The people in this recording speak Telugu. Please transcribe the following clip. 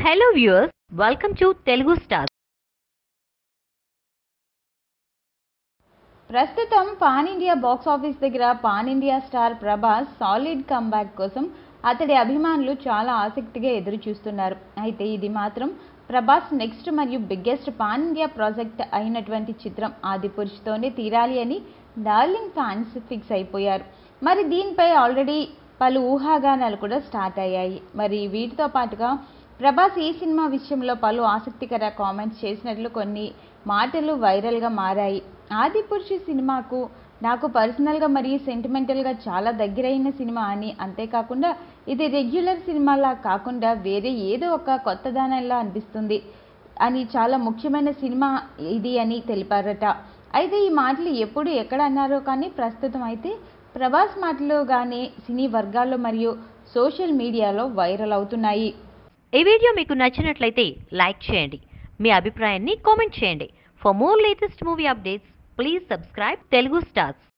hello viewers welcome to Telugu star ప్రస్తుతం పాన్ ఇండియా బాక్స్ ఆఫీస్ దగ్గర pan India star Prabhas solid comeback కోసం అతడి అభిమానులు చాలా ఆసక్తిగా ఎదురు చూస్తున్నారు అయితే ఇది మాత్రం ప్రభాస్ నెక్స్ట్ మరియు బిగ్గెస్ట్ పాన్ ఇండియా ప్రాజెక్ట్ అయినటువంటి చిత్రం ఆదిపురుషుతోనే తీరాలి అని డార్లింగ్ ఫ్యాన్స్ ఫిక్స్ అయిపోయారు మరి దీనిపై ఆల్రెడీ పలు ఊహాగానాలు కూడా స్టార్ట్ అయ్యాయి మరి వీటితో పాటుగా ప్రభాస్ ఈ సినిమా విషయంలో పలు ఆసక్తికర కామెంట్స్ చేసినట్లు కొన్ని మాటలు వైరల్గా మారాయి ఆదిపురుషు సినిమాకు నాకు పర్సనల్గా మరియు సెంటిమెంటల్గా చాలా దగ్గరైన సినిమా అని అంతేకాకుండా ఇది రెగ్యులర్ సినిమాలా కాకుండా వేరే ఏదో ఒక కొత్తదనంలా అనిపిస్తుంది అని చాలా ముఖ్యమైన సినిమా ఇది అని తెలిపారట అయితే ఈ మాటలు ఎప్పుడు ఎక్కడ అన్నారో కానీ ప్రస్తుతం అయితే ప్రభాస్ మాటలుగానే సినీ వర్గాల్లో మరియు సోషల్ మీడియాలో వైరల్ అవుతున్నాయి ఈ వీడియో మీకు నచ్చినట్లయితే లైక్ చేయండి మీ అభిప్రాయాన్ని కామెంట్ చేయండి for more latest movie updates please subscribe Telugu stars